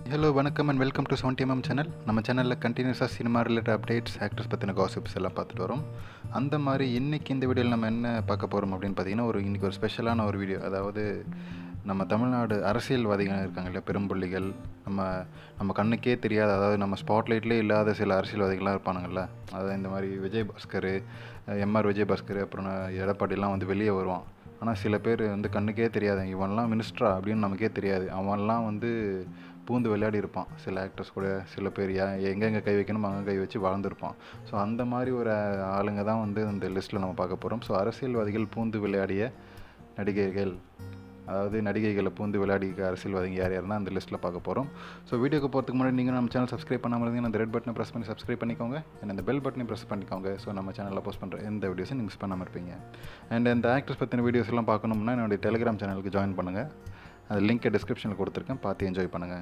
hello வணக்கம் and welcome to seventy MM channel நம்ம சேனலில் கண்டினியூஸாக சினிமா ரிலேட்டட் அப்டேட்ஸ் ஆக்டர்ஸ் பற்றின காசிப்ஸ் எல்லாம் பார்த்துட்டு வரோம் அந்த மாதிரி இன்றைக்கி இந்த வீடியோவில் நம்ம என்ன பார்க்க போகிறோம் அப்படின்னு பார்த்தீங்கன்னா ஒரு இன்றைக்கி ஒரு ஸ்பெஷலான ஒரு வீடியோ அதாவது நம்ம தமிழ்நாடு அரசியல்வாதிகள் இருக்காங்க இல்லையா பெரும்புள்ளிகள் நம்ம நம்ம கண்ணுக்கே தெரியாத அதாவது நம்ம ஸ்பாட்லைட்லேயே இல்லாத சில அரசியல்வாதிகள்லாம் இருப்பானுங்கள்ல அதாவது இந்த மாதிரி விஜய் பாஸ்கர் எம்ஆர் விஜய் பாஸ்கர் அப்புறம் எடப்பாடிலாம் வந்து வெளியே வருவான் ஆனால் சில பேர் வந்து கண்ணுக்கே தெரியாது இவன்லாம் மினிஸ்ட்ரா அப்படின்னு நமக்கே தெரியாது அவன்லாம் வந்து பூந்து விளையாடி இருப்பான் சில ஆக்டர்ஸ் கூட சில பேர் எங்கெங்கே கை வைக்கணும் அங்கே கை வச்சு வாழ்ந்துருப்பான் ஸோ அந்த மாதிரி ஒரு ஆளுங்க தான் வந்து இந்த லிஸ்ட்டில் நம்ம பார்க்க போகிறோம் ஸோ அரசியல்வாதிகள் பூந்து விளையாடிய நடிகைகள் அதாவது நடிகைகளை பூந்து விளையாடி அரசியல்வாதிங்க யார் யாருன்னா அந்த லிஸ்ட்டில் பார்க்க போகிறோம் ஸோ வீடியோக்கு போகிறதுக்கு முன்னாடி நீங்கள் நம்ம சேனல் சப்ஸ்கிரைப் பண்ணாமல் இருந்தீங்கன்னா அந்த ரெட் பட்டனை ப்ரெஸ் பண்ணி சப்ஸ்கிரைப் பண்ணிக்கோங்க அண்ட் அந்த பெல் பட்டனை ப்ரெஸ் பண்ணிக்கோங்க ஸோ நம்ம சேனலில் போஸ்ட் பண்ணுற எந்த வீடியோஸும் நீங்கள் மிஸ் பண்ணாமல் இருப்பீங்க அண்ட் இந்த ஆக்டர்ஸ் பற்றின வீடியோஸ் எல்லாம் பார்க்கணும்னா என்னுடைய டெலிகிராம் சேனலுக்கு ஜாயின் பண்ணுங்கள் அந்த லிங்க்கை டிஸ்கிரிப்ஷனில் கொடுத்துருக்கேன் பார்த்து என்ஜாய் பண்ணுங்கள்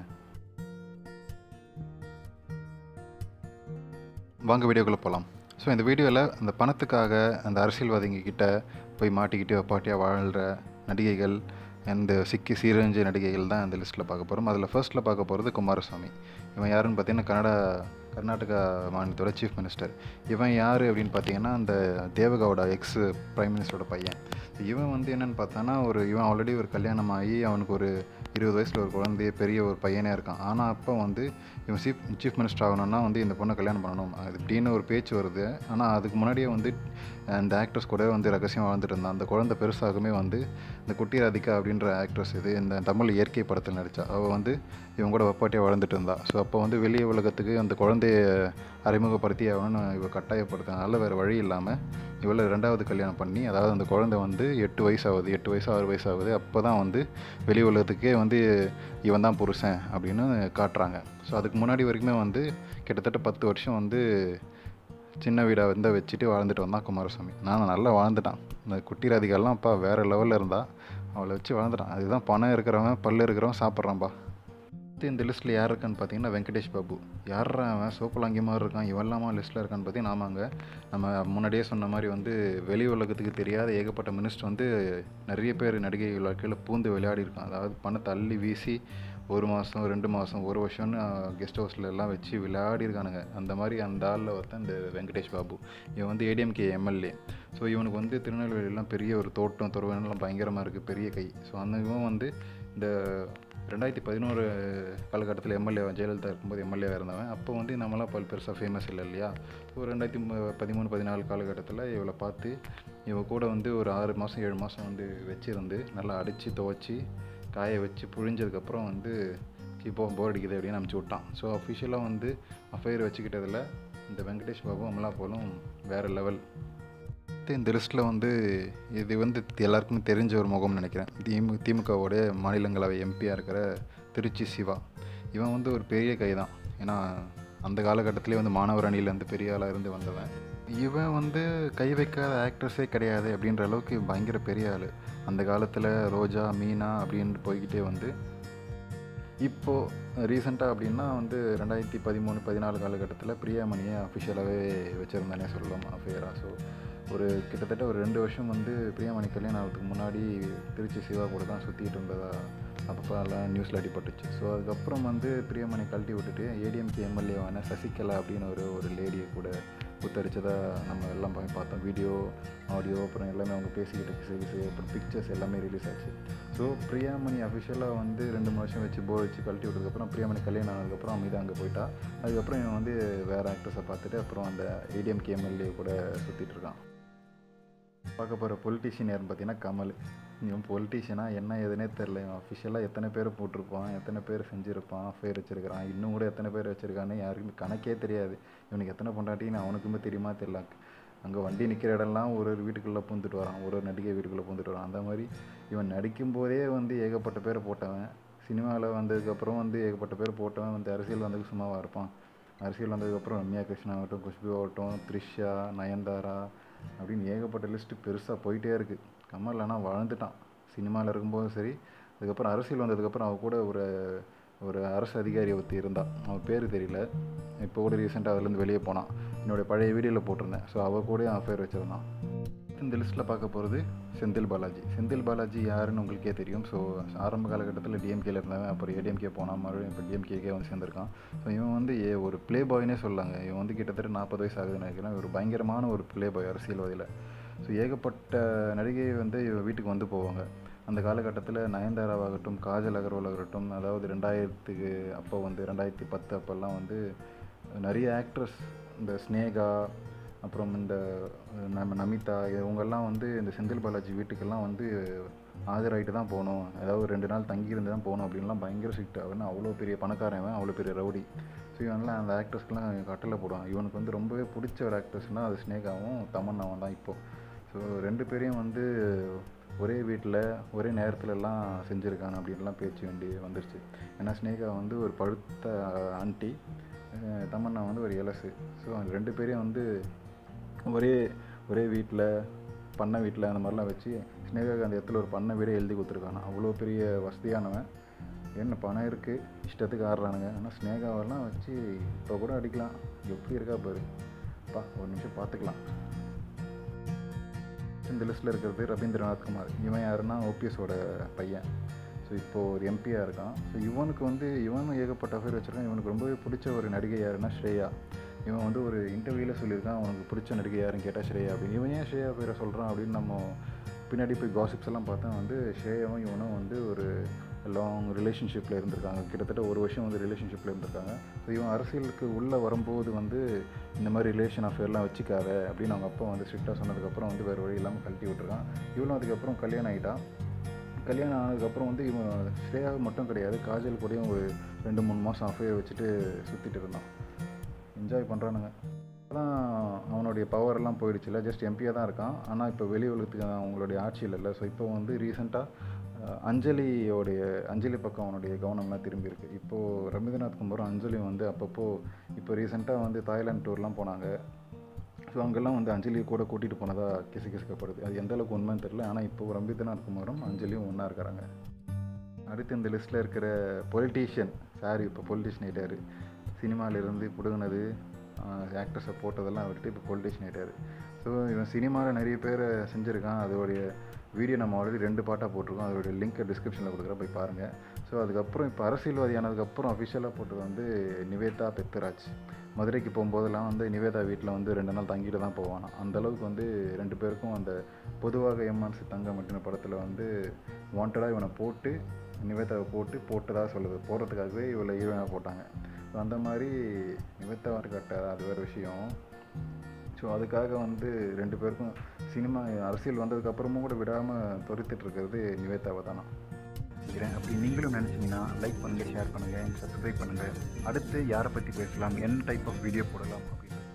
வாங்க வீடியோக்குள்ளே போகலாம் ஸோ இந்த வீடியோவில் அந்த பணத்துக்காக அந்த அரசியல்வாதிங்க கிட்ட போய் மாட்டிக்கிட்டு பாட்டியாக வாழ்கிற நடிகைகள் அந்த சிக்கி சீரழிஞ்ச நடிகைகள் தான் இந்த லிஸ்ட்டில் பார்க்க போகிறோம் அதில் ஃபர்ஸ்ட்டில் பார்க்க போகிறது குமாரசாமி இவன் யாருன்னு பார்த்தீங்கன்னா கனடா கர்நாடகா மாநிலத்தோட சீஃப் மினிஸ்டர் இவன் யார் அப்படின்னு பார்த்தீங்கன்னா அந்த தேவகவுடா எக்ஸ் பிரைம் மினிஸ்டரோட பையன் இவன் வந்து என்னென்னு பார்த்தானா ஒரு இவன் ஆல்ரெடி ஒரு கல்யாணம் ஆகி அவனுக்கு ஒரு இருபது வயசில் ஒரு குழந்தைய பெரிய ஒரு பையனே இருக்கான் ஆனால் அப்போ வந்து இவன் சீஃப் சீஃப் மினிஸ்டர் ஆகணும்னா வந்து இந்த பொண்ணை கல்யாணம் பண்ணணும் அது இப்படின்னு ஒரு பேச்சு வருது ஆனால் அதுக்கு முன்னாடியே வந்து அந்த ஆக்ட்ரஸ் கூட வந்து ரகசியம் வாழ்ந்துட்டு இருந்தான் அந்த குழந்தை பெருசாகவே வந்து இந்த குட்டி ராதிகா அப்படின்ற ஆக்ட்ரஸ் இது இந்த தமிழ் இயற்கை படத்தில் நடித்தா அவள் வந்து இவன் கூட வப்பாட்டியாக வளர்ந்துட்டு இருந்தா ஸோ அப்போ வந்து வெளியே உலகத்துக்கு அந்த குழந்தைய அறிமுகப்படுத்தி அவனு இவ கட்டாயப்படுத்தினால வேறு வழி இல்லாமல் இவளை ரெண்டாவது கல்யாணம் பண்ணி அதாவது அந்த குழந்தை வந்து எட்டு வயசு ஆகுது எட்டு வயசு ஆறு வயசு ஆகுது அப்போ தான் வந்து வெளி உலகத்துக்கே வந்து இவன் தான் புருஷன் அப்படின்னு காட்டுறாங்க ஸோ அதுக்கு முன்னாடி வரைக்குமே வந்து கிட்டத்தட்ட பத்து வருஷம் வந்து சின்ன வீடாக வந்து வச்சுட்டு வாழ்ந்துட்டு வந்தான் குமாரசாமி நான் நல்லா வாழ்ந்துட்டான் இந்த குட்டி ராதிகாலாம் அப்பா வேறு லெவலில் இருந்தா அவளை வச்சு வாழ்ந்துட்டான் அதுதான் பணம் இருக்கிறவன் பல்லு இருக்கிறவன் சாப்பிட்றான்ப்பா இந்த லிஸ்ட்டில் யார் இருக்கான்னு பார்த்தீங்கன்னா வெங்கடேஷ் பாபு யாரா அவன் சோப்பலாங்கி மாதிரி இருக்கான் இவெல்லாமா லிஸ்ட்டில் இருக்கான்னு பார்த்தீங்கன்னா ஆமாங்க நம்ம முன்னாடியே சொன்ன மாதிரி வந்து வெளி உலகத்துக்கு தெரியாத ஏகப்பட்ட மினிஸ்டர் வந்து நிறைய பேர் நடிகை வாழ்க்கையில் பூந்து விளையாடி இருக்கான் அதாவது பணத்தை அள்ளி வீசி ஒரு மாதம் ரெண்டு மாதம் ஒரு வருஷம்னு கெஸ்ட் ஹவுஸில் எல்லாம் வச்சு விளையாடி இருக்கானுங்க அந்த மாதிரி அந்த ஆளில் ஒருத்தன் இந்த வெங்கடேஷ் பாபு இவன் வந்து ஏடிஎம்கே எம்எல்ஏ ஸோ இவனுக்கு வந்து திருநெல்வேலியெலாம் பெரிய ஒரு தோட்டம் துறவனெலாம் பயங்கரமாக இருக்குது பெரிய கை ஸோ அந்த இவன் வந்து இந்த ரெண்டாயிரத்தி பதினோரு காலகட்டத்தில் எம்எல்ஏ ஜெயலலிதா இருக்கும்போது எம்எல்ஏ இருந்தவன் அப்போ வந்து நம்மளாம் பல் பெருசாக ஃபேமஸ் இல்லை இல்லையா ஸோ ரெண்டாயிரத்தி பதிமூணு பதினாலு காலகட்டத்தில் இவளை பார்த்து இவ கூட வந்து ஒரு ஆறு மாதம் ஏழு மாதம் வந்து வச்சுருந்து நல்லா அடித்து துவச்சி காய வச்சு புழிஞ்சதுக்கப்புறம் வந்து இப்போ போர் அடிக்குது அப்படின்னு அனுப்பிச்சி விட்டான் ஸோ அஃபிஷியலாக வந்து அஃபையர் வச்சுக்கிட்டதில் இந்த வெங்கடேஷ் பாபு அமலா போலும் வேறு லெவல் இந்த லிஸ்ட்டில் வந்து இது வந்து எல்லாருக்குமே தெரிஞ்ச ஒரு முகம்னு நினைக்கிறேன் திமு திமுகவோடைய மாநிலங்களவை எம்பியாக இருக்கிற திருச்சி சிவா இவன் வந்து ஒரு பெரிய கை தான் ஏன்னா அந்த காலகட்டத்திலே வந்து மாணவர் அணியிலேருந்து பெரிய ஆளாக இருந்து வந்தவன் இவன் வந்து கை வைக்காத ஆக்ட்ரஸே கிடையாது அப்படின்ற அளவுக்கு பயங்கர பெரிய ஆள் அந்த காலத்தில் ரோஜா மீனா அப்படின்னு போய்கிட்டே வந்து இப்போது ரீசெண்டாக அப்படின்னா வந்து ரெண்டாயிரத்தி பதிமூணு பதினாலு காலகட்டத்தில் பிரியாமணியை அஃபிஷியலாகவே வச்சுருந்தானே சொல்லலாம் அஃபேராக ஸோ ஒரு கிட்டத்தட்ட ஒரு ரெண்டு வருஷம் வந்து பிரியாமணி கல்யாணம் ஆகிறதுக்கு முன்னாடி திருச்சி சிவா கூட தான் சுற்றிட்டு இருந்ததா அப்பப்போ எல்லாம் நியூஸில் அடிபட்டுச்சு ஸோ அதுக்கப்புறம் வந்து பிரியாமணி கழட்டி விட்டுட்டு ஏடிஎம்கே எம்எல்ஏவான சசிகலா அப்படின்னு ஒரு ஒரு லேடியை கூட புத்தரிச்சதாக நம்ம எல்லாம் போய் பார்த்தோம் வீடியோ ஆடியோ அப்புறம் எல்லாமே அவங்க பேசிக்கிட்டு கிசு அப்புறம் பிக்சர்ஸ் எல்லாமே ரிலீஸ் ஆச்சு ஸோ பிரியாமணி அஃபிஷியலாக வந்து ரெண்டு மூணு வருஷம் வச்சு போர் வச்சு கழட்டி விட்டதுக்கப்புறம் பிரியாமணி கல்யாணம் ஆனதுக்கப்புறம் அமைதி அங்கே போயிட்டா அதுக்கப்புறம் இவன் வந்து வேறு ஆக்ட்ரஸை பார்த்துட்டு அப்புறம் அந்த ஏடிஎம்கே எம்எல்ஏ கூட சுற்றிட்டு இருக்கான் பார்க்க போகிற பொலிட்டீஷியன் யாருன்னு பார்த்தீங்கன்னா கமல் இவன் பொலிட்டீஷியனாக என்ன எதுனே தெரில இவன் அஃபிஷியலாக எத்தனை பேர் போட்டிருப்பான் எத்தனை பேர் செஞ்சுருப்பான் ஃபேர் வச்சுருக்கிறான் இன்னும் கூட எத்தனை பேர் வச்சுருக்கான்னு யாருக்குமே கணக்கே தெரியாது இவனுக்கு எத்தனை பொண்டாட்டின்னு அவனுக்குமே தெரியுமா தெரியல அங்கே வண்டி நிற்கிற இடம்லாம் ஒரு ஒரு வீட்டுக்குள்ளே பூந்துட்டு வரான் ஒரு ஒரு நடிகை வீட்டுக்குள்ளே பூந்துட்டு வரான் அந்த மாதிரி இவன் நடிக்கும்போதே வந்து ஏகப்பட்ட பேரை போட்டவன் சினிமாவில் வந்ததுக்கப்புறம் வந்து ஏகப்பட்ட பேர் போட்டவன் வந்து அரசியல் வந்ததுக்கு சும்மாவாக இருப்பான் அரசியல் வந்ததுக்கப்புறம் ரம்யா கிருஷ்ணா ஆகட்டும் குஷ்பு ஆகட்டும் த்ரிஷா நயன்தாரா அப்படின்னு ஏகப்பட்ட லிஸ்ட்டு பெருசாக போயிட்டே இருக்குது கமல் ஆனால் வாழ்ந்துட்டான் சினிமாவில் இருக்கும்போதும் சரி அதுக்கப்புறம் அரசியல் வந்ததுக்கப்புறம் அவள் கூட ஒரு ஒரு அரசு அதிகாரி ஒருத்தி இருந்தாள் அவள் பேர் தெரியல இப்போ கூட ரீசெண்டாக அதுலேருந்து வெளியே போனான் என்னுடைய பழைய வீடியோவில் போட்டிருந்தேன் ஸோ அவள் கூட அஃபேர் வச்சுருந்தான் நெக்ஸ்ட் இந்த லிஸ்ட்டில் பார்க்க போகிறது செந்தில் பாலாஜி செந்தில் பாலாஜி யாருன்னு உங்களுக்கே தெரியும் ஸோ ஆரம்ப காலகட்டத்தில் டிஎம்கேல இருந்தவன் அப்புறம் ஏடிஎம்கே போனால் மறுபடியும் இப்போ டிஎம்கேக்கே வந்து சேர்ந்துருக்கான் ஸோ இவன் வந்து ஏ ஒரு ப்ளே பாய்னே சொல்லாங்க இவன் வந்து கிட்டத்தட்ட நாற்பது வயசு ஆகுதுன்னு நினைக்கிறேன் ஒரு பயங்கரமான ஒரு ப்ளே பாய் அரசியல்வாதியில் ஸோ ஏகப்பட்ட நடிகை வந்து இவன் வீட்டுக்கு வந்து போவாங்க அந்த காலகட்டத்தில் நயன்தாராவாகட்டும் காஜல் அகர்வால் ஆகட்டும் அதாவது ரெண்டாயிரத்துக்கு அப்போ வந்து ரெண்டாயிரத்தி பத்து அப்போல்லாம் வந்து நிறைய ஆக்ட்ரஸ் இந்த ஸ்னேகா அப்புறம் இந்த நம்ம நமிதா இவங்கெல்லாம் வந்து இந்த செந்தில் பாலாஜி வீட்டுக்கெல்லாம் வந்து ஆஜராகிட்டு தான் போகணும் ஏதாவது ஒரு ரெண்டு நாள் தங்கியிருந்து தான் போகணும் அப்படின்லாம் பயங்கர ஸ்ட்ரிக்ட் அவன் அவ்வளோ பெரிய பணக்காரன் அவ்வளோ பெரிய ரவுடி ஸோ இவன்லாம் அந்த ஆக்ட்ரஸ்க்கெலாம் கட்டளை போடுவான் இவனுக்கு வந்து ரொம்பவே பிடிச்ச ஒரு ஆக்ட்ரஸ்னால் அது ஸ்னேகாவும் தமன்னாவும் தான் இப்போது ஸோ ரெண்டு பேரையும் வந்து ஒரே வீட்டில் ஒரே நேரத்துலலாம் செஞ்சுருக்காங்க அப்படின்லாம் பேச்சு வேண்டி வந்துருச்சு ஏன்னா ஸ்னேகா வந்து ஒரு பழுத்த ஆண்டி தமன்னா வந்து ஒரு இலசு ஸோ அந்த ரெண்டு பேரையும் வந்து ஒரே ஒரே வீட்டில் பண்ணை வீட்டில் அந்த மாதிரிலாம் வச்சு ஸ்னேகாக்கு அந்த இடத்துல ஒரு பண்ணை வீடே எழுதி கொடுத்துருக்காங்க அவ்வளோ பெரிய வசதியானவன் என்ன பணம் இருக்குது இஷ்டத்துக்கு ஆடுறானுங்க ஆனால் ஸ்னேகாவெல்லாம் வச்சு இப்போ கூட அடிக்கலாம் எப்படி இருக்கா பாரு பா ஒரு நிமிஷம் பார்த்துக்கலாம் இந்த லிஸ்ட்டில் இருக்கிறது ரவீந்திரநாத் குமார் இவன் யாருன்னா ஓபிஎஸோட பையன் ஸோ இப்போது ஒரு எம்பியாக இருக்கான் ஸோ இவனுக்கு வந்து இவனும் ஏகப்பட்ட பேர் வச்சுருக்கான் இவனுக்கு ரொம்பவே பிடிச்ச ஒரு நடிகை யாருன்னா ஸ்ரேயா இவன் வந்து ஒரு இன்டர்வியூவில் சொல்லியிருக்கான் அவனுக்கு பிடிச்ச நடிகை யாருன்னு கேட்டால் ஸ்ரேயா அப்படின்னு இவன் ஏன் ஸ்ரேயா பேரை சொல்கிறான் அப்படின்னு நம்ம பின்னாடி போய் காசிப்ஸ் எல்லாம் பார்த்தா வந்து ஸ்ரேயாவும் இவனும் வந்து ஒரு லாங் ரிலேஷன்ஷிப்பில் இருந்திருக்காங்க கிட்டத்தட்ட ஒரு வருஷம் வந்து ரிலேஷன்ஷிப்பில் இருந்திருக்காங்க ஸோ இவன் அரசியலுக்கு உள்ளே வரும்போது வந்து இந்த மாதிரி ரிலேஷன் அஃபேர்லாம் வச்சுக்காத அப்படின்னு அவங்க அப்பா வந்து ஸ்ட்ரிக்டாக சொன்னதுக்கப்புறம் வந்து வேறு வழி இல்லாமல் கழட்டி விட்டுருக்கான் இவனும் அதுக்கப்புறம் கல்யாணம் ஆகிட்டான் கல்யாணம் ஆனதுக்கப்புறம் வந்து இவன் ஸ்ரேயா மட்டும் கிடையாது காஜல் கூடயும் ஒரு ரெண்டு மூணு மாதம் அஃபேர் வச்சுட்டு சுற்றிட்டு இருந்தான் என்ஜாய் பண்ணுறானுங்க அதான் அவனுடைய பவரெல்லாம் போயிடுச்சுல ஜஸ்ட் எம்பியாக தான் இருக்கான் ஆனால் இப்போ வெளி உலகத்துக்கு அவங்களுடைய ஆட்சியில் இல்லை ஸோ இப்போ வந்து ரீசெண்டாக அஞ்சலியோடைய அஞ்சலி பக்கம் அவனுடைய கவனம்லாம் திரும்பி இருக்குது இப்போது ரவீந்திரநாத் குமாரும் அஞ்சலி வந்து அப்பப்போ இப்போ ரீசெண்டாக வந்து தாய்லாந்து டூர்லாம் போனாங்க ஸோ அங்கெல்லாம் வந்து அஞ்சலி கூட கூட்டிகிட்டு போனதாக கிசு கிசுக்கப்படுது அது எந்த அளவுக்கு உண்மைன்னு தெரில ஆனால் இப்போ ரவீந்திரநாத் குமாரும் அஞ்சலியும் ஒன்றா இருக்கிறாங்க அடுத்து இந்த லிஸ்ட்டில் இருக்கிற பொலிட்டீஷியன் சார் இப்போ பொலிட்டீஷியன் ஆகிட்டார் சினிமாவிலேருந்து பிடுங்கினது ஆக்டர்ஸை போட்டதெல்லாம் விட்டு இப்போ பொலிட்டீஷியன் ஆகிட்டார் ஸோ இவன் சினிமாவில் நிறைய பேர் செஞ்சுருக்கான் அதோடைய வீடியோ நம்ம ஆல்ரெடி ரெண்டு பாட்டாக போட்டிருக்கோம் அதோடைய லிங்க்கை டிஸ்கிரிப்ஷனில் கொடுக்குறேன் போய் பாருங்கள் ஸோ அதுக்கப்புறம் இப்போ அரசியல்வாதி ஆனதுக்கப்புறம் அஃபிஷியலாக போட்டது வந்து நிவேதா பெத்தராஜ் மதுரைக்கு போகும்போதெல்லாம் வந்து நிவேதா வீட்டில் வந்து ரெண்டு நாள் தங்கிட்டு தான் போவானா அந்தளவுக்கு வந்து ரெண்டு பேருக்கும் அந்த பொதுவாக எம்என்சி தங்கம் அப்படின்ற படத்தில் வந்து வாண்டடாக இவனை போட்டு நிவேதாவை போட்டு போட்டதாக சொல்லுது போடுறதுக்காகவே இவளை ஹீரோயினாக போட்டாங்க ஸோ அந்த மாதிரி நிவேதாவாக இருக்கட்ட அது வேறு விஷயம் ஸோ அதுக்காக வந்து ரெண்டு பேருக்கும் சினிமா அரசியல் வந்ததுக்கப்புறமும் கூட விடாமல் துரத்திட்டு இருக்கிறது நிவேதாவை தானா நினைக்கிறேன் அப்படி நீங்களும் நினச்சிங்கன்னா லைக் பண்ணுங்கள் ஷேர் பண்ணுங்கள் சப்ஸ்கிரைப் பண்ணுங்கள் அடுத்து யாரை பற்றி பேசலாம் என்ன டைப் ஆஃப் வீடியோ போடலாம் அப்படின்னு